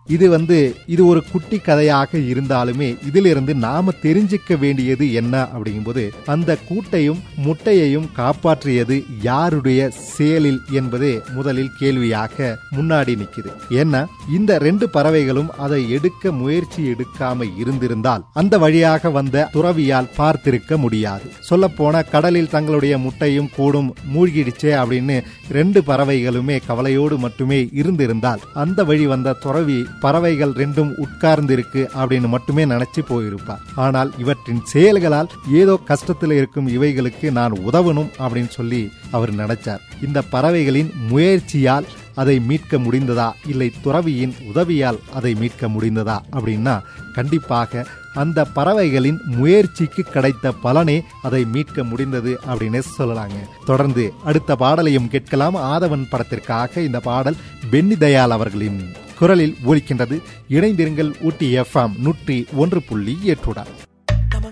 இது வந்து இது ஒரு குட்டி கதையாக இருந்தாலுமே இதிலிருந்து நாம தெரிஞ்சுக்க வேண்டியது என்ன அப்படிங்கும்போது அந்த கூட்டையும் முட்டையையும் காப்பாற்றியது யாருடைய செயலில் என்பது முதலில் கேள்வியாக முன்னாடி நிக்குது ஏன்னா இந்த ரெண்டு பறவைகளும் அதை எடுக்க முயற்சி எடுக்காம இருந்திருந்தால் அந்த வழியாக வந்த துறவியால் பார்த்திருக்க முடியாது சொல்ல போனா கடலில் தங்களுடைய முட்டையும் கூடும் மூழ்கிடுச்சே அப்படின்னு ரெண்டு பறவைகளுமே கவலையோடு மட்டுமே இருந்திருந்தால் அந்த வழி வந்த துறவி பறவைகள் ரெண்டும் உட்கார்ந்திருக்கு அப்படின்னு மட்டுமே நினைச்சு போயிருப்பார் ஆனால் இவற்றின் செயல்களால் ஏதோ கஷ்டத்தில் இருக்கும் இவைகளுக்கு நான் உதவணும் அப்படின்னு சொல்லி அவர் நினைச்சார் இந்த பறவைகளின் முயற்சியால் அதை மீட்க முடிந்ததா இல்லை துறவியின் உதவியால் அதை மீட்க முடிந்ததா அப்படின்னா கண்டிப்பாக அந்த பறவைகளின் முயற்சிக்கு கிடைத்த பலனே அதை மீட்க முடிந்தது அப்படின்னு சொல்லலாங்க தொடர்ந்து அடுத்த பாடலையும் கேட்கலாம் ஆதவன் படத்திற்காக இந்த பாடல் பென்னி தயாள் அவர்களின் குரலில் ஒலிக்கின்றது இணைந்திருங்கள் ஊட்டி எஃப்எம் நூற்றி ஒன்று புள்ளி எட்டுடன்